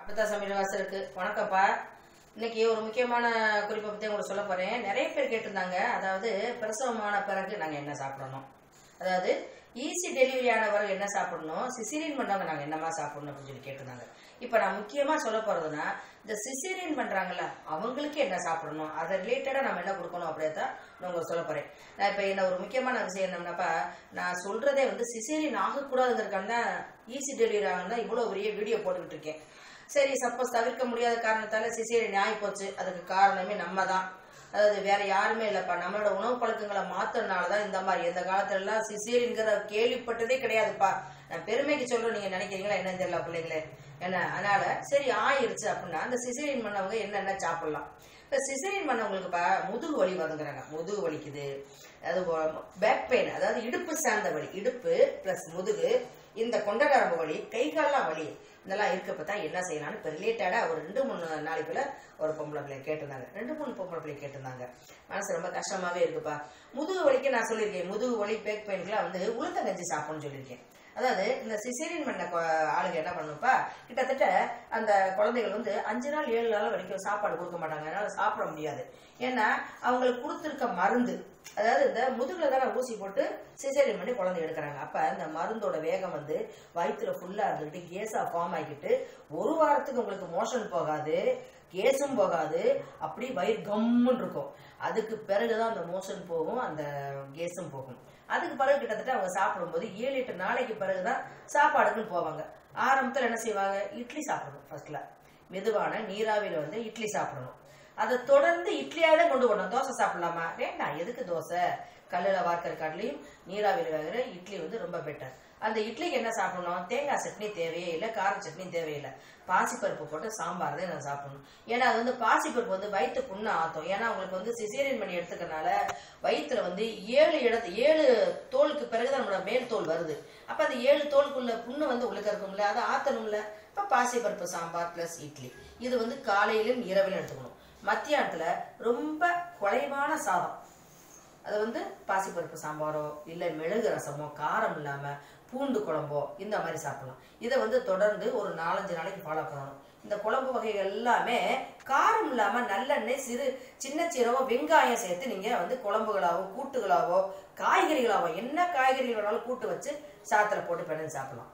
அப்பத்தா சமையல் வாசலுக்கு வணக்கம்ப்பா இன்னைக்கு ஒரு முக்கியமான குறிப்பை பற்றி உங்களுக்கு சொல்ல போகிறேன் நிறைய பேர் கேட்டிருந்தாங்க அதாவது பிரசவமான பிறகு நாங்கள் என்ன சாப்பிடணும் அதாவது ஈஸி டெலிவரி ஆனவர்கள் என்ன சாப்பிடணும் சிசிரியன் பண்ணுறவங்க நாங்கள் என்னமா சாப்பிடணும் அப்படின்னு சொல்லி கேட்டிருந்தாங்க இப்போ நான் முக்கியமாக சொல்ல போகிறதுனா இந்த சிசிரியன் பண்ணுறாங்கல்ல அவங்களுக்கு என்ன சாப்பிடணும் அதை ரிலேட்டடாக நம்ம என்ன கொடுக்கணும் அப்படியே தான் நான் உங்களுக்கு சொல்ல போகிறேன் நான் இப்போ என்ன ஒரு முக்கியமான விஷயம் என்னன்னாப்பா நான் சொல்கிறதே வந்து சிசேரியன் ஆகக்கூடாதுங்கிறக்கான தான் ஈஸி டெலிவரி ஆகணும் இவ்வளோ பெரிய வீடியோ போட்டுக்கிட்டு இருக்கேன் சரி சப்போஸ் தவிர்க்க முடியாத காரணத்தால சிசேரியன் ஆகி போச்சு அதுக்கு காரணமே நம்ம தான் அதாவது வேற யாருமே இல்லைப்பா நம்மளோட உணவு பழக்கங்களை மாத்திரனால தான் இந்த மாதிரி இந்த காலத்துல எல்லாம் சிசேரியன்கிற கேள்விப்பட்டதே கிடையாதுப்பா நான் பெருமைக்கு சொல்றேன் நீங்க நினைக்கிறீங்களா என்னன்னு தெரியல பிள்ளைங்களே என்ன அதனால சரி ஆயிருச்சு அப்படின்னா அந்த சிசேரியன் பண்ணவங்க என்னென்ன சாப்பிடலாம் இப்போ சிசேரியன் பண்ணவங்களுக்குப்பா முதுகு வலி வருங்கிறாங்க முதுகு வலிக்குது அது பேக் பெயின் அதாவது இடுப்பு சார்ந்த வலி இடுப்பு ப்ளஸ் முதுகு இந்த கொண்டநரம்பு வலி கை கால்லாம் வலி இதெல்லாம் இருக்கப்ப தான் என்ன செய்யலாம்னு இப்போ ரிலேட்டடாக ஒரு ரெண்டு மூணு நாளைக்குள்ள ஒரு பொம்பளை பிள்ளை கேட்டிருந்தாங்க ரெண்டு மூணு பொம்பளை பிள்ளை கேட்டிருந்தாங்க மனசு ரொம்ப கஷ்டமாவே இருக்குப்பா முதுகு வலிக்கு நான் சொல்லியிருக்கேன் முதுகு வலி பேக் பெயின்க்குலாம் வந்து உளுத்தங்கஞ்சி சாப்பிடணும்னு சொல்லியிருக்கேன் அதாவது இந்த சிசேரியன் பண்ண கொ- ஆளுங்க என்ன பண்ணுப்பா கிட்டத்தட்ட அந்த குழந்தைகள் வந்து அஞ்சு நாள் ஏழு நாள் வரைக்கும் சாப்பாடு கொடுக்க மாட்டாங்க அதனால சாப்பிட முடியாது ஏன்னா அவங்களுக்கு கொடுத்துருக்க மருந்து அதாவது இந்த முதுகுல தானே ஊசி போட்டு சிசேரியன் பண்ணி குழந்தை எடுக்கிறாங்க அப்ப இந்த மருந்தோட வேகம் வந்து வயிற்றுல ஃபுல்லா இருந்துக்கிட்டு கேஸா ஃபார்ம் ஆகிக்கிட்டு ஒரு வாரத்துக்கு உங்களுக்கு மோஷன் போகாது கேஸும் போகாது அப்படி வயிறு கம்முன்னு இருக்கும் அதுக்கு பிறகுதான் அந்த மோஷன் போகும் அந்த கேஸும் போகும் அதுக்கு பிறகு கிட்டத்தட்ட அவங்க சாப்பிடும்போது ஏழு எட்டு நாளைக்கு பிறகுதான் சாப்பாடுக்குன்னு போவாங்க ஆரம்பத்தில் என்ன செய்வாங்க இட்லி சாப்பிடணும் ஃபர்ஸ்ட்ல மெதுவான நீராவியில வந்து இட்லி சாப்பிடணும் அதை தொடர்ந்து இட்லியாவே தான் கொண்டு வரணும் தோசை சாப்பிடலாமா வேண்டாம் எதுக்கு தோசை கல்லில் வார்க்கிற கடலையும் நீராவியில் வேகிற இட்லி வந்து ரொம்ப பெட்டர் அந்த இட்லிக்கு என்ன சாப்பிடணும் தேங்காய் சட்னி தேவையே இல்லை கார சட்னி தேவையில்லை பாசிப்பருப்பு போட்டு சாம்பார் தான் நான் சாப்பிடணும் ஏன்னா அது வந்து பாசிப்பருப்பு வந்து வயிற்று புண்ணு ஆற்றும் ஏன்னா உங்களுக்கு வந்து சிசேரியன் பண்ணி எடுத்துக்கறனால வயிற்றுல வந்து ஏழு இடத்து ஏழு தோலுக்கு பிறகுதான் நம்மளோட மேல் தோல் வருது அப்போ அந்த ஏழு தோலுக்குள்ள புண்ணு வந்து உள்ளுக்க இருக்கும்ல அதை ஆற்றணும்ல இப்போ பாசிப்பருப்பு சாம்பார் ப்ளஸ் இட்லி இது வந்து காலையிலும் இரவிலும் எடுத்துக்கணும் மத்தியானத்தில் ரொம்ப குறைவான சாதம் அது வந்து பாசிப்பருப்பு சாம்பாரோ இல்லை மிளகு ரசமோ காரம் இல்லாமல் பூண்டு குழம்போ இந்த மாதிரி சாப்பிடலாம் இதை வந்து தொடர்ந்து ஒரு நாலஞ்சு நாளைக்கு ஃபாலோ பண்ணணும் இந்த குழம்பு வகைகள் எல்லாமே காரம் இல்லாமல் நல்லெண்ணெய் சிறு சின்ன சீரகம் வெங்காயம் சேர்த்து நீங்கள் வந்து குழம்புகளாவோ கூட்டுகளாவோ காய்கறிகளாவோ என்ன காய்கறிகள் வேணாலும் கூட்டு வச்சு சாத்தில் போட்டு பிணைஞ்சு சாப்பிடலாம்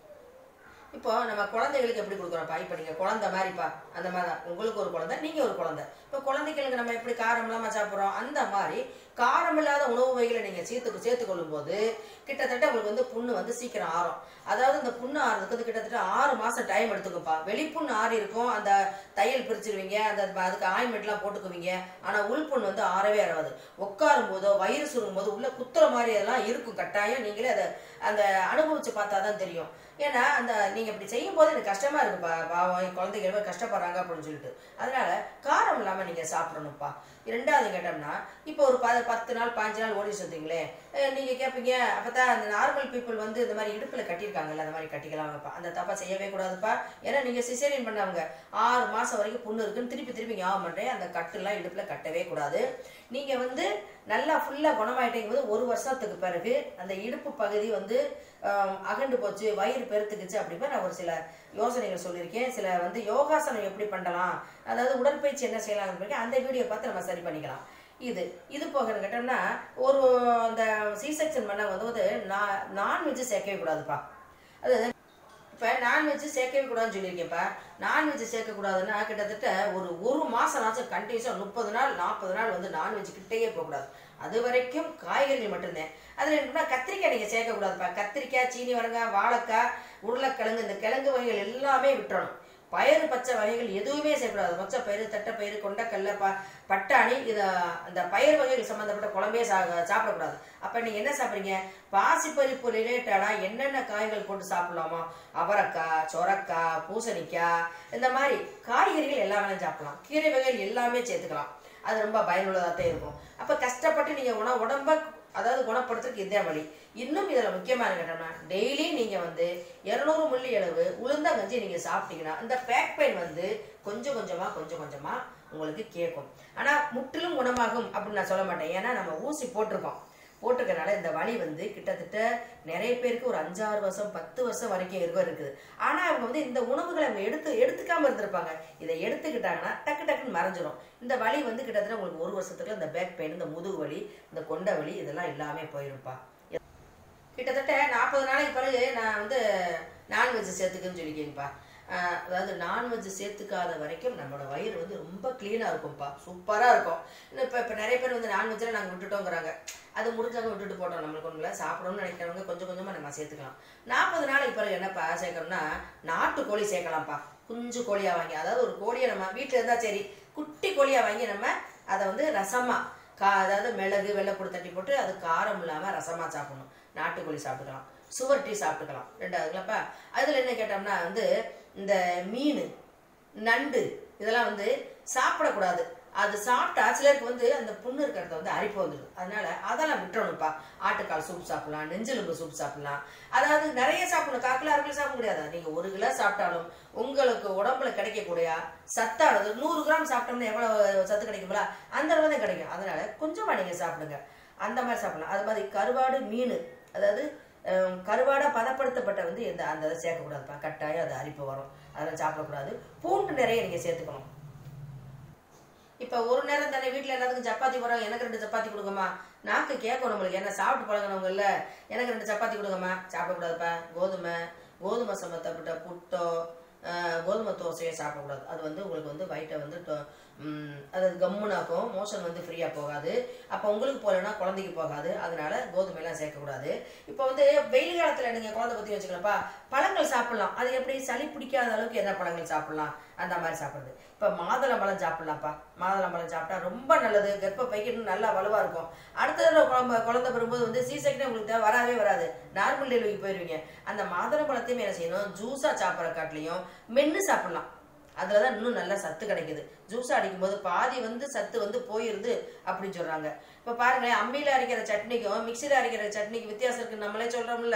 இப்போ நம்ம குழந்தைகளுக்கு எப்படி கொடுக்குறோம்ப்பா இப்போ நீங்கள் குழந்தை மாதிரிப்பா அந்த மாதிரி தான் உங்களுக்கு ஒரு குழந்தை நீங்கள் ஒரு குழந்தை இப்போ குழந்தைகளுக்கு நம்ம எப்படி காரம் இல்லாமல் சாப்பிட்றோம் அந்த மாதிரி காரம் இல்லாத உணவு வகைகளை நீங்கள் சேர்த்து சேர்த்துக்கொள்ளும் போது கிட்டத்தட்ட உங்களுக்கு வந்து புண்ணு வந்து சீக்கிரம் ஆறும் அதாவது இந்த புண்ணு ஆறுறதுக்கு வந்து கிட்டத்தட்ட ஆறு மாதம் டைம் எடுத்துக்கும்ப்பா வெளிப்புண்ணு ஆறி இருக்கும் அந்த தையல் பிரிச்சிருவீங்க அந்த அதுக்கு ஆயின்மெண்ட்லாம் போட்டுக்குவீங்க ஆனால் உள்புண்ணு வந்து ஆறவே ஆறாது உட்காரும் போதோ வயிறு சுருங்கும் போது உள்ள குத்துற மாதிரி எல்லாம் இருக்கும் கட்டாயம் நீங்களே அதை அந்த அனுபவிச்சு பார்த்தா தான் தெரியும் ஏன்னா அந்த நீங்க இப்படி செய்யும் போது எனக்கு கஷ்டமா இருக்குப்பா பாவம் என் குழந்தைங்க ரொம்ப கஷ்டப்படுறாங்க அப்படின்னு சொல்லிட்டு அதனால காரம் இல்லாம நீங்க சாப்பிடணும்ப்பா இரண்டாவது கேட்டோம்னா இப்போ ஒரு ப பத்து நாள் பாஞ்சு நாள் ஓடி சொல்றீங்களே அஹ் நீங்க கேட்பீங்க அப்பதான் அந்த நார்மல் பீப்புள் வந்து இந்த மாதிரி இடுப்புல கட்டியிருக்காங்கல்ல அந்த மாதிரி கட்டிக்கலாம்ப்பா அந்த தப்பா செய்யவே கூடாதுப்பா ஏன்னா நீங்க சிசேரியன் பண்ணவங்க ஆறு மாசம் வரைக்கும் புண்ணு இருக்குன்னு திருப்பி திருப்பி ஞாபகம் பண்றேன் அந்த கட்டுலாம் இடுப்புல கட்டவே கூடாது நீங்க வந்து நல்லா ஃபுல்லா குணமாயிட்டீங்க போது ஒரு வருஷத்துக்கு பிறகு அந்த இடுப்பு பகுதி வந்து ஆம், அகண்டு போச்சு வயிறு பெருத்துக்குச்சு அப்படிப்பா நான் ஒரு சில யோசனைகள் சொல்லியிருக்கேன் சில வந்து யோகாசனம் எப்படி பண்ணலாம் அதாவது உடற்பயிற்சி என்ன செய்யலாம் அந்த வீடியோ பார்த்து நம்ம சரி பண்ணிக்கலாம் இது இது போக கேட்டோம்னா ஒரு அந்த சி செக்ஷன் பண்ண வந்து நான் நான்வெஜ் சேர்க்கவே கூடாதுப்பா அது இப்போ நான்வெஜ் சேர்க்கவே கூடாதுன்னு சொல்லியிருக்கேன்ப்பா நான்வெஜ் சேர்க்கக்கூடாதுன்னா கிட்டத்தட்ட ஒரு ஒரு மாதம் ஆச்சும் கண்டினியூஸாக முப்பது நாள் நாற்பது நாள் வந்து நான்வெஜ் கிட்டேயே போகக்கூடாது அது வரைக்கும் காய்கறிகள் மட்டும்தான் அதில் என்னன்னா கத்திரிக்காய் நீங்கள் சேர்க்கக்கூடாதுப்பா கத்திரிக்காய் சீனி வரங்காய் வாழைக்காய் உருளைக்கிழங்கு இந்த கிழங்கு வகைகள் எல்லாமே விட்டுறணும் பயறு பச்சை வகைகள் எதுவுமே சேர்க்கக்கூடாது மொச்சை பயிறு தட்டைப்பயிறு கொண்டக்கல்ல ப பட்டாணி இதை அந்த பயிர் வகைகள் சம்மந்தப்பட்ட குழம்பே சா சாப்பிடக்கூடாது அப்போ நீங்கள் என்ன சாப்பிட்றீங்க பாசிப்பருப்பு ரிலேட்டடாக என்னென்ன காய்கள் போட்டு சாப்பிடலாமா அவரைக்காய் சொரக்காய் பூசணிக்காய் இந்த மாதிரி காய்கறிகள் எல்லாமே சாப்பிடலாம் கீரை வகைகள் எல்லாமே சேர்த்துக்கலாம் அது ரொம்ப பயனுள்ளதாக தான் இருக்கும் அப்போ கஷ்டப்பட்டு நீங்கள் உண உடம்ப அதாவது குணப்படுத்துறதுக்கு இதே வழி இன்னும் இதில் முக்கியமான கேட்டோம்னா டெய்லி நீங்கள் வந்து இரநூறு மில்லி அளவு உளுந்தங்கஞ்சி நீங்கள் சாப்பிட்டீங்கன்னா இந்த பேக் பெயின் வந்து கொஞ்சம் கொஞ்சமாக கொஞ்சம் கொஞ்சமாக உங்களுக்கு கேட்கும் ஆனால் முற்றிலும் குணமாகும் அப்படின்னு நான் சொல்ல மாட்டேன் ஏன்னா நம்ம ஊசி போட்டிருக்கோம் போட்டிருக்கனால இந்த வலி வந்து கிட்டத்தட்ட நிறைய பேருக்கு ஒரு அஞ்சாறு வருஷம் பத்து வருஷம் வரைக்கும் இருக்க இருக்குது ஆனா அவங்க வந்து இந்த உணவுகளை அவங்க எடுத்து எடுத்துக்காம இருந்திருப்பாங்க இதை எடுத்துக்கிட்டாங்கன்னா டக்கு டக்குன்னு மறைஞ்சிரும் இந்த வலி வந்து கிட்டத்தட்ட உங்களுக்கு ஒரு வருஷத்துக்குள்ள இந்த பேக் பெயின் இந்த முதுகு வலி இந்த கொண்டை வலி இதெல்லாம் இல்லாம போயிருப்பா கிட்டத்தட்ட நாற்பது நாளைக்கு பிறகு நான் வந்து நான்வெஜ் சேர்த்துக்குன்னு சொல்லிக்கேங்கப்பா ஆஹ் அதாவது நான்வெஜ் சேர்த்துக்காத வரைக்கும் நம்மளோட வயிறு வந்து ரொம்ப க்ளீனாக இருக்கும்ப்பா சூப்பராக இருக்கும் இன்னும் இப்போ இப்போ நிறைய பேர் வந்து நான்வெஜ்ஜில் நாங்கள் விட்டுட்டோங்கிறாங்க அது முடிஞ்சவங்க விட்டுட்டு போட்டோம் நம்மளுக்கு ஒன்றும் இல்லை சாப்பிடணும்னு நினைக்கிறவங்க கொஞ்சம் கொஞ்சமாக நம்ம சேர்த்துக்கலாம் நாற்பது நாளைக்கு பிறகு என்னப்பா சேர்க்கணும்னா நாட்டுக்கோழி சேர்க்கலாம்ப்பா குஞ்சு கோழியாக வாங்கி அதாவது ஒரு கோழியை நம்ம வீட்டில் இருந்தால் சரி குட்டி கோழியாக வாங்கி நம்ம அதை வந்து ரசமாக கா அதாவது மிளகு வெள்ளைப்பூடு தட்டி போட்டு அது காரம் இல்லாமல் ரசமாக சாப்பிடணும் நாட்டுக்கோழி சாப்பிட்டுக்கலாம் சுவர் டீ சாப்பிட்டுக்கலாம் ரெண்டாவதுலப்பா அதில் என்ன கேட்டோம்னா வந்து இந்த மீன் நண்டு இதெல்லாம் வந்து சாப்பிடக்கூடாது அது சாப்பிட்டா சிலருக்கு வந்து அந்த புண்ணு இருக்கிறத வந்து அரிப்பு வந்துடும் அதனால அதெல்லாம் விட்டுறணும்ப்பா ஆட்டுக்கால் சூப் சாப்பிடலாம் நெஞ்செலும்பு சூப் சாப்பிடலாம் அதாவது நிறைய சாப்பிடணும் காக்கில் அரை கிலோ சாப்பிட முடியாது நீங்க ஒரு கிலோ சாப்பிட்டாலும் உங்களுக்கு உடம்புல கிடைக்கக்கூடிய சத்தானது நூறு கிராம் சாப்பிட்டோம்னா எவ்வளவு சத்து கிடைக்குங்களா அந்த அளவு தான் கிடைக்கும் அதனால கொஞ்சமா நீங்க சாப்பிடுங்க அந்த மாதிரி சாப்பிடலாம் அது மாதிரி கருவாடு மீன் அதாவது அஹ், கருவாடா பதப்படுத்தப்பட்ட வந்து எந்த அந்த இதை சேர்க்கக்கூடாதுப்பா கட்டாயம் அது அரிப்பு வரும் அதெல்லாம் சாப்பிடக்கூடாது பூண்டு நிறைய நீங்க சேர்த்துக்கணும் இப்போ ஒரு நேரம் தானே வீட்டில் எல்லாத்துக்கும் சப்பாத்தி போடுறாங்க எனக்கு ரெண்டு சப்பாத்தி கொடுங்கம்மா நாக்கு கேட்கும் நம்மளுக்கு என்ன சாப்பிட்டு பழகினவங்க இல்லை எனக்கு ரெண்டு சப்பாத்தி கொடுங்கம்மா சாப்பிடக்கூடாதுப்பா கோதுமை கோதுமை சம்மந்தப்பட்ட புட்டோ ஆஹ், கோதுமை தோசையோ சாப்பிடக்கூடாது அது வந்து உங்களுக்கு வந்து வயிற்றை வந்து டொ- ம், அது கம்முனாக்கும் மோஷன் வந்து ஃப்ரீயாக போகாது அப்போ உங்களுக்கு போகலைன்னா குழந்தைக்கு போகாது அதனால கோதுமையெல்லாம் சேர்க்கக்கூடாது இப்போ வந்து வெயில் காலத்தில் நீங்கள் குழந்தை பற்றி வச்சுக்கலாம்ப்பா பழங்கள் சாப்பிடலாம் அது எப்படி சளி பிடிக்காத அளவுக்கு என்ன பழங்கள் சாப்பிடலாம் அந்த மாதிரி சாப்பிடுறது இப்போ மாதுளம்பழம் சாப்பிடலாம்ப்பா மாதுளம்பழம் சாப்பிட்டா ரொம்ப நல்லது கர்ப்பப்பைக்கு இன்னும் நல்லா வலுவாக இருக்கும் அடுத்த தடவை குழம்பு குழந்தை பெறும்போது வந்து சீசைக்கிட்டே உங்களுக்கு தேவை வரவே வராது நார்மல் டெலிவரிக்கு போயிருவீங்க அந்த மாதுளம்பழத்தையும் என்ன செய்யணும் ஜூஸாக சாப்பிட்ற காட்டிலையும் மென்று சாப்பிடலாம் அதில் தான் இன்னும் நல்லா சத்து கிடைக்குது ஜூஸாக அடிக்கும்போது பாதி வந்து சத்து வந்து போயிருது அப்படின்னு சொல்கிறாங்க இப்போ பாருங்களேன் அம்மியில் அரைக்கிற சட்னிக்கும் மிக்சியில் அரைக்கிற சட்னிக்கு வித்தியாசம் இருக்குன்னு நம்மளே சொல்கிறோம்ல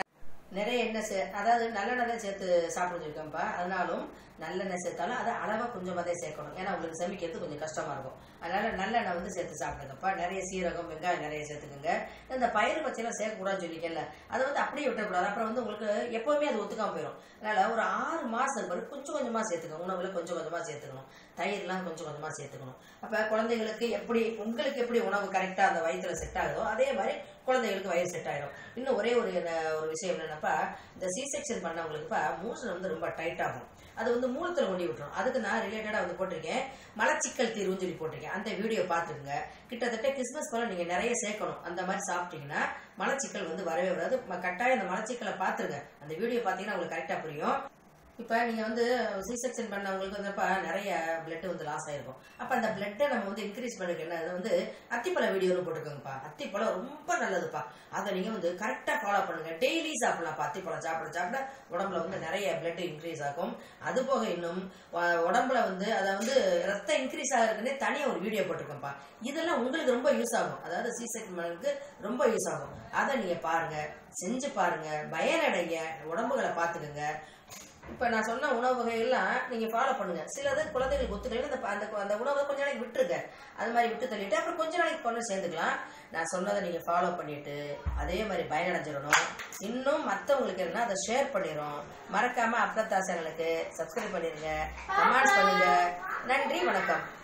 நிறைய எண்ணெய் சே அதாவது நல்லெண்ணெய் தான் சேர்த்து சாப்பிட வச்சிருக்கேன்ப்பா அதனாலும் நல்லெண்ணெய் சேர்த்தாலும் அதை அளவாக கொஞ்சமாக தான் சேர்க்கணும் ஏன்னா உங்களுக்கு சமைக்கிறது கொஞ்சம் கஷ்டமாக இருக்கும் அதனால நல்லெண்ணெய் வந்து சேர்த்து சாப்பிடுங்கப்பா நிறைய சீரகம் வெங்காயம் நிறைய சேர்த்துக்குங்க இந்த பயிறு பச்சையெல்லாம் சேர்க்கக்கூடாதுன்னு சொல்லிக்கல அதை வந்து அப்படியே விட்டுறக்கூடாது அப்புறம் வந்து உங்களுக்கு எப்போவுமே அது ஒத்துக்காம போயிடும் அதனால ஒரு ஆறு மாதம் பிறகு கொஞ்சம் கொஞ்சமாக சேர்த்துக்கணும் உணவுல கொஞ்சம் கொஞ்சமாக சேர்த்துக்கணும் தயிர்லாம் கொஞ்சம் கொஞ்சமாக சேர்த்துக்கணும் அப்போ குழந்தைங்களுக்கு எப்படி உங்களுக்கு எப்படி உணவு கரெக்டாக அந்த வயிற்றுல செட் ஆகுதோ அதே மாதிரி குழந்தைங்களுக்கு வயிறு செட் ஆயிடும் இன்னும் ஒரே ஒரு என்ன- ஒரு விஷயம் என்னன்னாப்பா இந்த சி செக்ஷன் பண்ணவங்களுக்குப்பா மூசன் வந்து ரொம்ப டைட் ஆகும் அது வந்து மூலத்தில் கொண்டு விட்டுரும் அதுக்கு நான் ரிலேட்டடாக வந்து போட்டிருக்கேன் மலச்சிக்கல் தீர்வுன்னு சொல்லி போட்டிருக்கேன் அந்த வீடியோ பார்த்துக்குங்க கிட்டத்தட்ட கிறிஸ்மஸ் போல நீங்கள் நிறைய சேர்க்கணும் அந்த மாதிரி சாப்பிட்டீங்கன்னா மலச்சிக்கல் வந்து வரவே வராது ம- கட்டாயம் அந்த மலச்சிக்கலை பார்த்துருங்க அந்த வீடியோ பார்த்தீங்கன்னா உங்களுக்கு கரெக்டாக புரியும் இப்போ நீங்கள் வந்து சி செக்ஷன் பண்ணவங்களுக்கு வந்துப்பா நிறைய பிளட் வந்து லாஸ் ஆயிருக்கும் அப்போ அந்த பிளட்டை நம்ம வந்து இன்க்ரீஸ் பண்ணுறது என்ன அது வந்து அத்திப்பழ வீடியோன்னு போட்டுக்கோங்கப்பா அத்திப்பழம் ரொம்ப நல்லதுப்பா அதை நீங்கள் வந்து கரெக்டாக ஃபாலோ பண்ணுங்க டெய்லி சாப்பிடலாம்ப்பா அத்திப்பழம் சாப்பிட சாப்பிட உடம்புல வந்து நிறைய பிளட் இன்க்ரீஸ் ஆகும் அது போக இன்னும் உ- உடம்புல வந்து அதை வந்து ரத்தம் இன்க்ரீஸ் ஆகிறதுக்குன்னே தனியாக ஒரு வீடியோ போட்டிருக்கோம்ப்பா இதெல்லாம் உங்களுக்கு ரொம்ப யூஸ் ஆகும் அதாவது சி செக்ஷனுக்கு ரொம்ப யூஸ் ஆகும் அதை நீங்கள் பாருங்க செஞ்சு பாருங்க பயனடைங்க உடம்புகளை பார்த்துக்குங்க இப்போ நான் சொன்ன உணவு வகைகள்லாம் நீங்கள் ஃபாலோ பண்ணுங்க சிலது குழந்தைகளுக்கு ஒத்துக்கலைன்னு அந்த அந்த அந்த உணவை கொஞ்ச நாளைக்கு விட்டுருங்க அது மாதிரி விட்டு தள்ளிட்டு அப்புறம் கொஞ்ச நாளைக்கு கொண்டு சேர்ந்துக்கலாம் நான் சொன்னதை நீங்கள் ஃபாலோ பண்ணிட்டு அதே மாதிரி பயனடைஞ்சிடணும் இன்னும் மற்றவங்களுக்கு என்ன அதை ஷேர் பண்ணிடும் மறக்காம அப்ரத்தா சேனலுக்கு சப்ஸ்கிரைப் பண்ணிடுங்க கமெண்ட்ஸ் பண்ணுங்க நன்றி வணக்கம்